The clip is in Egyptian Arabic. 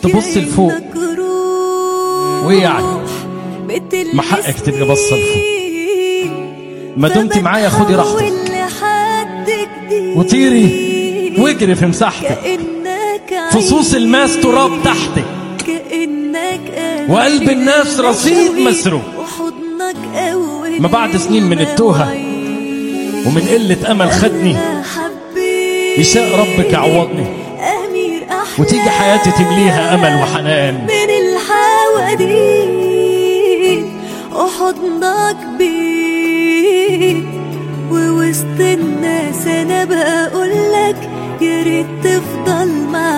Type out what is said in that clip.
تبص لفوق كأنك روح وإيه يعني؟ بتلمسني ما حقك تبقى باصة لفوق. ما دمتي معايا خدي راحتك فبتحول لحد جديد وطيري واجري في مساحتك كأنك فصوص الماس تراب تحتك كأنك وقلب الناس رصيد مسروق. وحضنك أول ما بعد سنين من التوهة ومن قلة أمل خدني يشاء ربك يعوضني أمير أحلام وتيجي حياتي تمليها أمل وحنان من الحواديت وحضنك بيت ووسط الناس انا بقولك يا ريت تفضل معايا